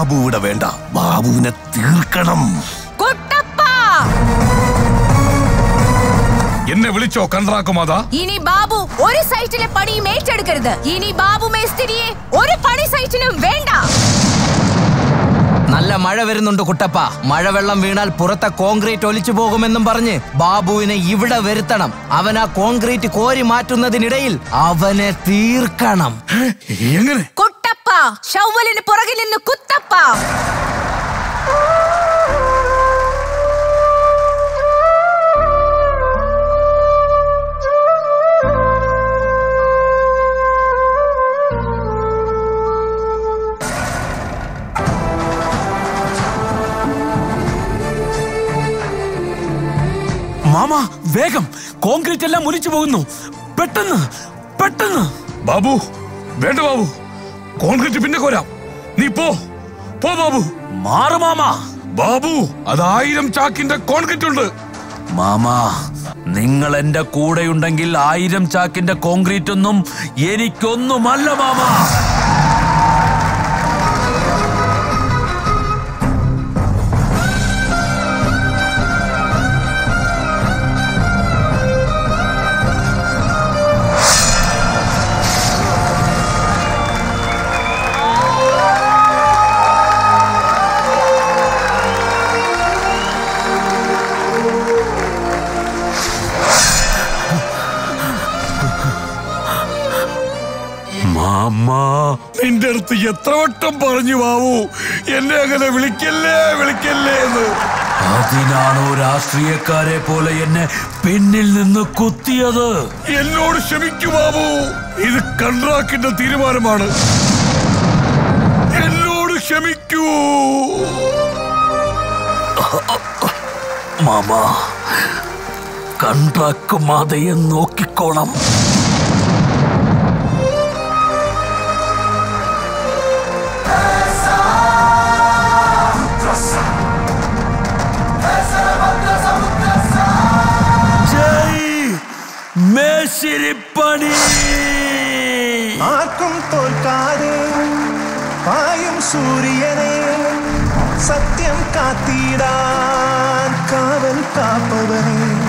ബാബു ഇവിടെ വേണ്ട ബാബുവിനെ തീർക്കണം കുട്ടപ്പ എന്നെ വിളിച്ചോ കണ്ട്രാക്കുമാതാ ഇനി ബാബു ഒരു സൈറ്റിലെ പണിയും ഏറ്റെടുക്കരുത് ഇനി ബാബു മേസ്തിരിയെ ഒരു പണി സൈറ്റിനും വേണ്ട നല്ല മഴ വരുന്നുണ്ട് കുട്ടപ്പ മഴവെള്ളം വീണാൽ പുറത്തെ കോൺക്രീറ്റ് ഒലിച്ചു പോകുമെന്നും പറഞ്ഞ് ബാബുവിനെ ഇവിടെ വരുത്തണം അവൻ ആ കോൺക്രീറ്റ് കോരി മാറ്റുന്നതിനിടയിൽ അവനെ തീർക്കണം എങ്ങനെ കുട്ടപ്പ ഷൗവലിന് പുറകിൽ നിന്ന് കുത്തപ്പ മാമ വേഗം കോൺക്രീറ്റ് എല്ലാം ഒലിച്ചു പോകുന്നു പെട്ടെന്ന് പെട്ടെന്ന് ബാബു വേണ്ട ബാബു കോൺക്രീറ്റ് പിന്നെ കോരാം നീ പോ പോ ബാബു മാറു മാമ ബാബു അത് ആയിരം ചാക്കിന്റെ കോൺക്രീറ്റ് ഉണ്ട് മാമ നിങ്ങൾ എന്റെ കൂടെയുണ്ടെങ്കിൽ ആയിരം ചാക്കിന്റെ കോൺക്രീറ്റ് ഒന്നും എനിക്കൊന്നുമല്ല മാമ മാമ നിന്റെ അടുത്ത് എത്ര വട്ടം പറഞ്ഞു ബാബു എന്നെ അങ്ങനെ വിളിക്കല്ലേ വിളിക്കല്ലേ എന്ന് അതിനാണോ രാഷ്ട്രീയക്കാരെ പോലെ എന്നെ പിന്നിൽ നിന്ന് കുത്തിയത് എന്നോട് ക്ഷമിക്കൂ ബാബു ഇത് കൺട്രാക്കിന്റെ തീരുമാനമാണ് എന്നോട് ക്ഷമിക്കൂ മാമ കൺട്രാക്ക് മാതയെ നോക്കിക്കോണം ജയ് മേശിരിപ്പണി ആർക്കും തോൽക്കാതെ പായും സൂര്യനെ സത്യം കാത്തിടാൻ കാവൽ കാപ്പവനെ